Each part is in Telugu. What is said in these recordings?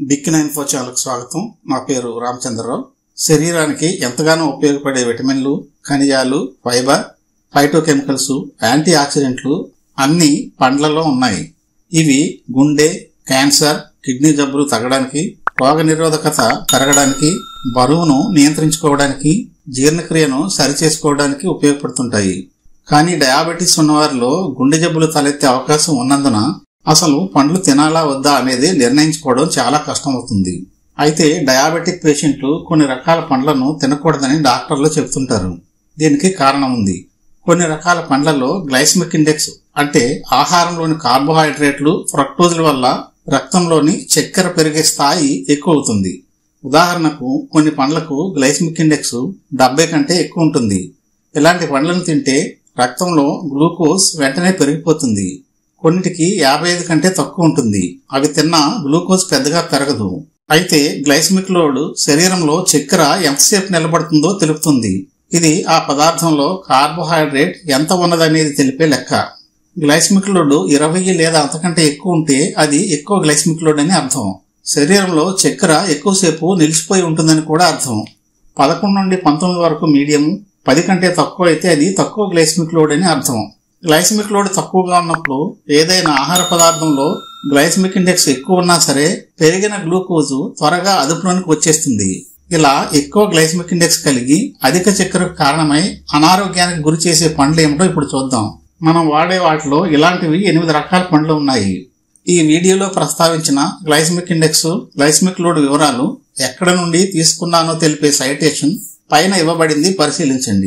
బిక్ నైన్ ఫోర్ ఛానల్కి స్వాగతం నా పేరు రామచంద్రరావు శరీరానికి ఎంతగానో ఉపయోగపడే విటమిన్లు ఖనిజాలు ఫైబర్ ఫైటోకెమికల్స్ యాంటీ ఆక్సిడెంట్లు అన్ని పండ్లలో ఉన్నాయి ఇవి గుండె క్యాన్సర్ కిడ్నీ జబ్బులు తగ్గడానికి రోగ నిరోధకత పెరగడానికి బరువును నియంత్రించుకోవడానికి జీర్ణక్రియను సరిచేసుకోవడానికి ఉపయోగపడుతుంటాయి కానీ డయాబెటీస్ ఉన్నవారిలో గుండె జబ్బులు తలెత్తే అవకాశం ఉన్నందున అసలు పండ్లు తినాలా వద్దా అనేది నిర్ణయించుకోవడం చాలా కష్టమవుతుంది అయితే డయాబెటిక్ పేషెంట్లు కొన్ని రకాల పండ్లను తినకూడదని డాక్టర్లు చెబుతుంటారు దీనికి కారణం ఉంది కొన్ని రకాల పండ్లలో గ్లైస్మిక్ ఇండెక్స్ అంటే ఆహారంలోని కార్బోహైడ్రేట్లు ఫ్రక్టోజుల వల్ల రక్తంలోని చక్కెర పెరిగే స్థాయి ఎక్కువ అవుతుంది ఉదాహరణకు కొన్ని పండ్లకు గ్లైస్మిక్ ఇండెక్స్ డెబ్బై కంటే ఎక్కువ ఉంటుంది ఇలాంటి పండ్లను తింటే రక్తంలో గ్లూకోజ్ వెంటనే పెరిగిపోతుంది కొన్నిటికి యాభై ఐదు కంటే తక్కువ ఉంటుంది అవి తిన్నా గ్లూకోజ్ పెద్దగా పెరగదు అయితే గ్లైస్మిక్ లోడ్ శరీరంలో చక్కెర ఎంతసేపు నిలబడుతుందో తెలుపుతుంది ఇది ఆ పదార్థంలో కార్బోహైడ్రేట్ ఎంత ఉన్నదనేది తెలిపే లెక్క గ్లైస్మిక్ లోడ్ ఇరవై లేదా అంతకంటే ఎక్కువ ఉంటే అది ఎక్కువ గ్లైస్మిక్ లోడ్ అని అర్థం శరీరంలో చక్కెర ఎక్కువసేపు నిలిచిపోయి ఉంటుందని కూడా అర్థం పదకొండు నుండి పంతొమ్మిది వరకు మీడియం పది కంటే తక్కువ అయితే అది తక్కువ గ్లైస్మిక్ లోడ్ అని అర్థం గ్లైసమిక్ లోడ్ తక్కువగా ఉన్నప్పుడు ఏదైనా ఆహార పదార్థంలో గ్లైసమిక్ ఇండెక్స్ ఎక్కువ ఉన్నా సరే పెరిగిన గ్లూకోజ్ త్వరగా అదుపులోనికి వచ్చేస్తుంది ఇలా ఎక్కువ గ్లైసమిక్ ఇండెక్స్ కలిగి అధిక చక్కెరకు కారణమై అనారోగ్యానికి గురి చేసే పండ్లు ఏమిటో ఇప్పుడు చూద్దాం మనం వాడే వాటిలో ఇలాంటివి ఎనిమిది రకాల పండ్లు ఉన్నాయి ఈ వీడియోలో ప్రస్తావించిన గ్లైసమిక్ ఇండెక్స్ గ్లైసమిక్ లోడ్ వివరాలు ఎక్కడ నుండి తీసుకున్నానో తెలిపే సైటేషన్ పైన ఇవ్వబడింది పరిశీలించండి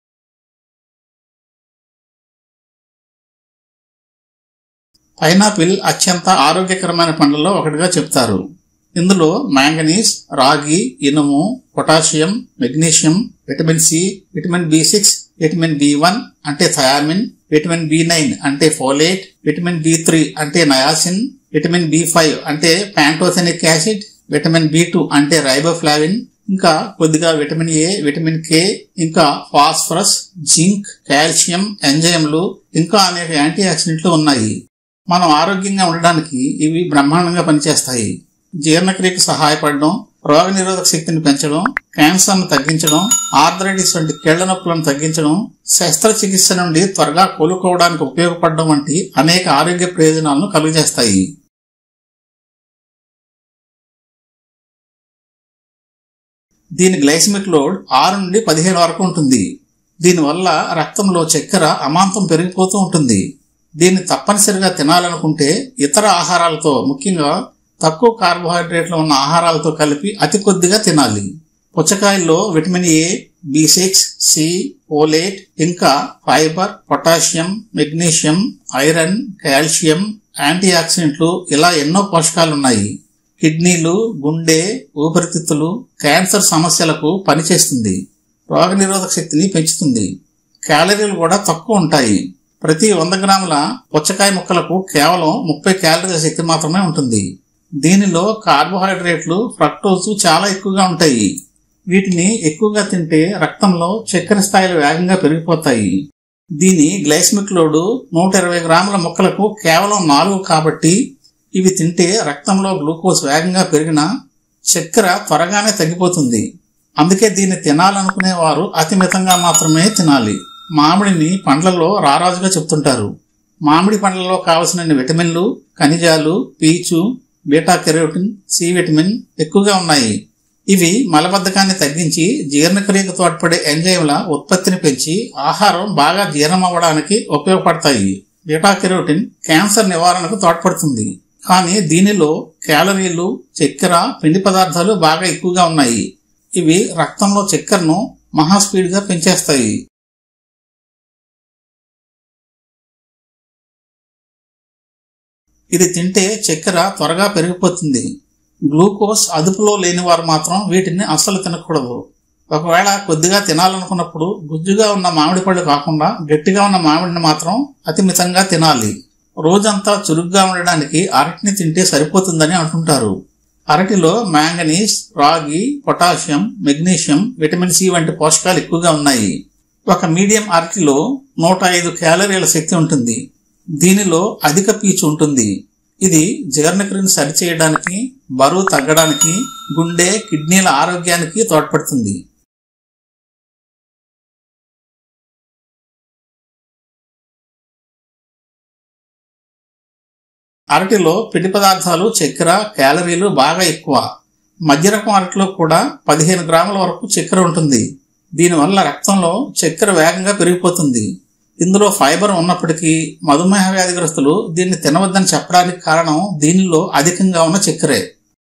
పైనాపిల్ అత్యంత ఆరోగ్యకరమైన పండ్లలో ఒకటిగా చెప్తారు ఇందులో మ్యాంగనీస్ రాగి ఇనుము potassium magnesium vitamin C vitamin B six vitamin B one అంటే థయామిన్ విటమిన్ బి నైన్ అంటే ఫోలేట్ విటమిన్ బి త్రీ అంటే నయాసిన్ విటమిన్ బి ఫైవ్ అంటే pantothenic acid vitamin B two అంటే రైబోఫ్లావిన్ ఇంకా కొద్దిగా విటమిన్ ఏ విటమిన్ కే ఇంకా ఫాస్ఫరస్ జింక్ కాల్షియం ఎంజైమ్లు ఇంకా అనేక యాంటీ ఆక్సిడెంట్లు ఉన్నాయి మనం ఆరోగ్యంగా ఉండడానికి ఇవి బ్రహ్మాండంగా పనిచేస్తాయి జీర్ణక్రియకు సహాయపడడం రోగ నిరోధక శక్తిని పెంచడం క్యాన్సర్ను తగ్గించడం ఆర్థరైటిస్ వంటి కీళ్ల నొప్పులను తగ్గించడం శస్త్రచికిత్స నుండి త్వరగా కోలుకోవడానికి ఉపయోగపడడం వంటి అనేక ఆరోగ్య ప్రయోజనాలను కలుగజేస్తాయి దీని గ్లైసమిక్ లోడ్ ఆరు నుండి పదిహేను వరకు ఉంటుంది దీనివల్ల రక్తంలో చక్కెర అమాంతం పెరిగిపోతూ ఉంటుంది దీన్ని తప్పనిసరిగా తినాలనుకుంటే ఇతర ఆహారాలతో ముఖ్యంగా తక్కువ కార్బోహైడ్రేట్లు ఉన్న ఆహారాలతో కలిపి అతి కొద్దిగా తినాలి పుచ్చకాయల్లో vitamin A B six C folate ఇంకా fibre potassium magnesium iron calcium anti ఆక్సిడెంట్లు ఇలా ఎన్నో పోషకాలున్నాయి కిడ్నీలు గుండె ఊపిరితిత్తులు క్యాన్సర్ సమస్యలకు పనిచేస్తుంది రోగనిరోధక శక్తిని పెంచుతుంది క్యాలరీలు కూడా తక్కువ ఉంటాయి ప్రతి వంద గ్రాముల పుచ్చకాయ ముక్కలకు కేవలం ముప్పై క్యాలరీల శక్తి మాత్రమే ఉంటుంది దీనిలో కార్బోహైడ్రేట్లు ఫ్రక్టోజ్ చాలా ఎక్కువగా ఉంటాయి వీటిని ఎక్కువగా తింటే రక్తంలో చక్కెర స్థాయిలు వేగంగా పెరిగిపోతాయి దీని గ్లైస్మిక్ లోడు నూట ఇరవై గ్రాముల ముక్కలకు కేవలం నాలుగు కాబట్టి ఇవి తింటే రక్తంలో గ్లూకోజ్ వేగంగా పెరిగినా చక్కెర త్వరగానే తగ్గిపోతుంది అందుకే దీన్ని తినాలనుకునే వారు అతిమితంగా మాత్రమే తినాలి మామిడిని పండ్లలో రారాజుగా చెప్తుంటారు మామిడి పండ్లలో కావలసిన విటమిన్లు ఖనిజాలు పీచు బీటా కెరోటిన్ సి విటమిన్ ఎక్కువగా ఉన్నాయి ఇవి మలబద్ధకాన్ని తగ్గించి జీర్ణక్రియకు తోడ్పడే ఎంజైమ్ల ఉత్పత్తిని పెంచి ఆహారం బాగా జీర్ణమవ్వడానికి ఉపయోగపడతాయి బీటా కెరోటిన్ క్యాన్సర్ నివారణకు తోడ్పడుతుంది కానీ దీనిలో క్యాలరీలు చక్కెర పిండి పదార్థాలు బాగా ఎక్కువగా ఉన్నాయి ఇవి రక్తంలో చక్కెరను మహా స్పీడ్గా పెంచేస్తాయి ఇది తింటే చక్కెర త్వరగా పెరిగిపోతుంది గ్లూకోజ్ అదుపులో లేని వారు మాత్రం వీటిని అస్సలు తినకూడదు ఒకవేళ కొద్దిగా తినాలనుకున్నప్పుడు గుజ్జుగా ఉన్న మామిడి పళ్ళు కాకుండా గట్టిగా ఉన్న మామిడిని మాత్రం అతి మితంగా తినాలి రోజంతా చురుగ్గా ఉండడానికి అరటిని తింటే సరిపోతుందని అంటుంటారు అరటిలో మ్యాంగనీస్ రాగి పొటాషియం మెగ్నీషియం విటమిన్ సి వంటి పోషకాలు ఎక్కువగా ఉన్నాయి ఒక మీడియం అరటిలో నూట ఐదు క్యాలరీల శక్తి ఉంటుంది దీనిలో అధిక పీచు ఉంటుంది ఇది జీర్ణక్రియను సరిచేయడానికి బరువు తగ్గడానికి గుండె కిడ్నీల ఆరోగ్యానికి తోడ్పడుతుంది అరటిలో పిండి పదార్థాలు చక్కెర క్యాలరీలు బాగా ఎక్కువ మధ్య రకం అరటిలో కూడా పదిహేను గ్రాముల వరకు చక్కెర ఉంటుంది దీనివల్ల రక్తంలో చక్కెర వేగంగా పెరిగిపోతుంది ఇందులో ఫైబర్ ఉన్నప్పటికీ మధుమేహ వ్యాధిగ్రస్తులు దీన్ని తినవద్దని చెప్పడానికి కారణం దీనిలో అధికంగా ఉన్న చక్కెరే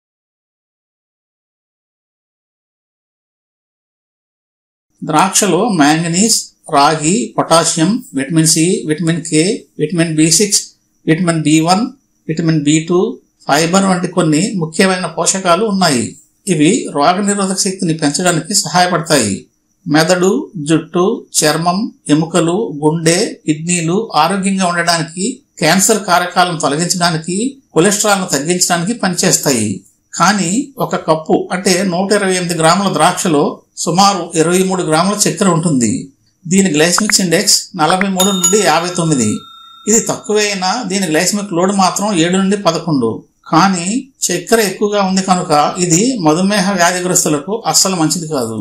ద్రాక్షలో మ్యాంగనీస్ రాగి potassium vitamin C vitamin K vitamin B six vitamin B one vitamin B two fibre వంటి కొన్ని ముఖ్యమైన పోషకాలు ఉన్నాయి ఇవి రోగనిరోధక శక్తిని పెంచడానికి సహాయపడతాయి మెదడు జుట్టు చర్మం ఎముకలు గుండె కిడ్నీలు ఆరోగ్యంగా ఉండడానికి క్యాన్సర్ కారకాలను తొలగించడానికి కొలెస్ట్రాల్ను తగ్గించడానికి పనిచేస్తాయి కానీ ఒక కప్పు అంటే నూట ఇరవై ఎనిమిది గ్రాముల ద్రాక్షలో సుమారు ఇరవై మూడు గ్రాముల చక్కెర ఉంటుంది దీని గ్లైసమిక్స్ ఇండెక్స్ నలభై మూడు నుండి యాభై తొమ్మిది ఇది తక్కువే అయినా దీని గ్లైసమిక్ లోడ్ మాత్రం ఏడు నుండి పదకొండు కానీ చక్కెర ఎక్కువగా ఉంది కనుక ఇది మధుమేహ వ్యాధిగ్రస్తులకు అస్సలు మంచిది కాదు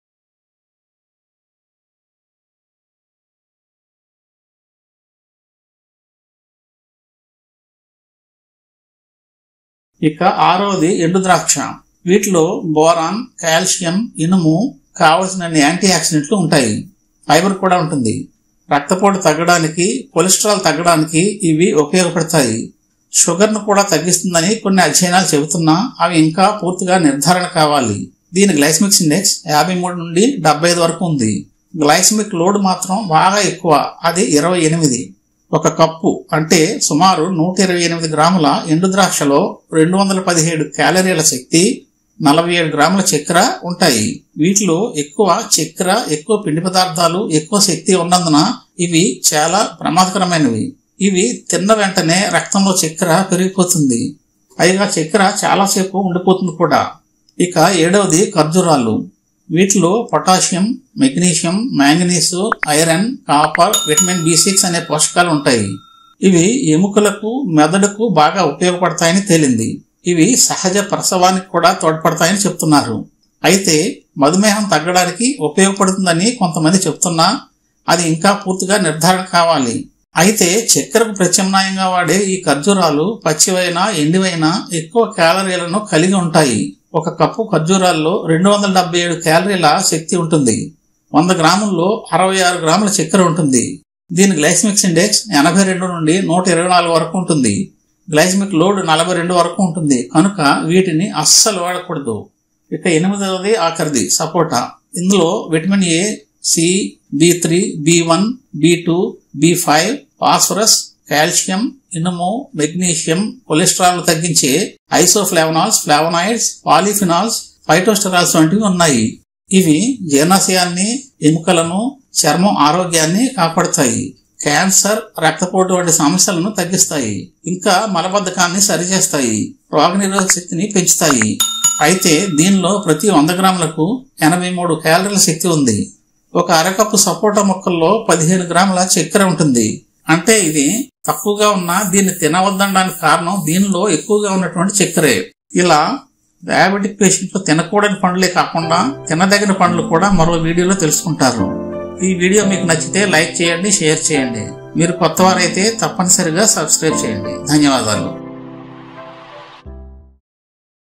ఇక ఆరోది ఎండు ద్రాక్ష వీటిలో బోరాన్ కాల్షియం ఇనుము కావలసిన యాంటీ ఆక్సిడెంట్లు ఉంటాయి ఫైబర్ కూడా ఉంటుంది రక్తపోటు తగ్గడానికి కొలెస్ట్రాల్ తగ్గడానికి ఇవి ఉపయోగపడతాయి షుగర్ను కూడా తగ్గిస్తుందని కొన్ని అధ్యయనాలు చెబుతున్నా అవి ఇంకా పూర్తిగా నిర్ధారణ కావాలి దీని గ్లైసమిక్స్ ఇండెక్స్ యాభై మూడు నుండి డెబ్బై ఐదు వరకు ఉంది గ్లైసమిక్ లోడ్ మాత్రం బాగా ఎక్కువ అది ఇరవై ఎనిమిది ఒక కప్పు అంటే సుమారు నూట ఇరవై ఎనిమిది గ్రాముల ఎండు ద్రాక్షలో రెండు వందల పదిహేడు క్యాలరీల శక్తి నలభై ఏడు గ్రాముల చక్కెర ఉంటాయి వీటిలో ఎక్కువ చక్కెర ఎక్కువ పిండి పదార్థాలు ఎక్కువ శక్తి ఉన్నందున ఇవి చాలా ప్రమాదకరమైనవి ఇవి తిన్న వెంటనే రక్తంలో చక్కెర పెరిగిపోతుంది పైగా చక్కెర చాలాసేపు ఉండిపోతుంది కూడా ఇక ఏడవది ఖర్జూరాలు వీటిలో potassium magnesium manganese iron copper vitamin B six అనే పోషకాలు ఉంటాయి ఇవి ఎముకలకు మెదడుకు బాగా ఉపయోగపడతాయని తేలింది ఇవి సహజ ప్రసవానికి కూడా తోడ్పడతాయని చెప్తున్నారు అయితే మధుమేహం తగ్గడానికి ఉపయోగపడుతుందని కొంతమంది చెప్తున్నా అది ఇంకా పూర్తిగా నిర్ధారణ కావాలి అయితే చక్కెరకు ప్రత్యామ్నాయంగా వాడే ఈ ఖర్జూరాలు పచ్చివైనా ఎండివైనా ఎక్కువ క్యాలరీలను కలిగి ఉంటాయి ఒక కప్పు ఖర్జూరాల్లో రెండు వందల డెబ్బై ఏడు క్యాలరీల శక్తి ఉంటుంది వంద గ్రాముల్లో అరవై ఆరు గ్రాముల చక్కెర ఉంటుంది దీని గ్లైసమిక్స్ ఇండెక్స్ ఎనభై రెండు నుండి నూట ఇరవై నాలుగు వరకు ఉంటుంది గ్లైసమిక్ లోడ్ నలభై రెండు వరకు ఉంటుంది కనుక వీటిని అస్సలు వాడకూడదు ఇక ఎనిమిదవది ఆఖరిది సపోటా ఇందులో vitamin A C B three B one B two B five phosphorus calcium ఇనుము మెగ్నీషియం కొలెస్ట్రాల్ తగ్గించే ఐసోఫ్లావనాల్స్ ఫ్లావనాయిడ్స్ పాలిఫినాల్స్ ఫైటోస్టెరాల్స్ వంటివి ఉన్నాయి ఇవి జీర్ణాశయాన్ని ఎముకలను చర్మం ఆరోగ్యాన్ని కాపాడుతాయి క్యాన్సర్ రక్తపోటు వంటి సమస్యలను తగ్గిస్తాయి ఇంకా మలబద్ధకాన్ని సరిచేస్తాయి రోగనిరోధక శక్తిని పెంచుతాయి అయితే దీనిలో ప్రతి వంద గ్రాములకు ఎనభై మూడు క్యాలరీల శక్తి ఉంది ఒక అరకప్పు సపోటా మొక్కల్లో పదిహేను గ్రాముల చక్కెర ఉంటుంది అంటే ఇది తక్కువగా ఉన్న దీన్ని తినవద్దనడానికి కారణం దీనిలో ఎక్కువగా ఉన్నటువంటి చక్కెరే ఇలా డయాబెటిక్ పేషెంట్లు తినకూడని పండ్లే కాకుండా తినదగిన పండ్లు కూడా మరో వీడియోలో తెలుసుకుంటారు ఈ వీడియో మీకు నచ్చితే లైక్ చేయండి షేర్ చేయండి మీరు కొత్త వారైతే తప్పనిసరిగా సబ్స్క్రైబ్ చేయండి ధన్యవాదాలు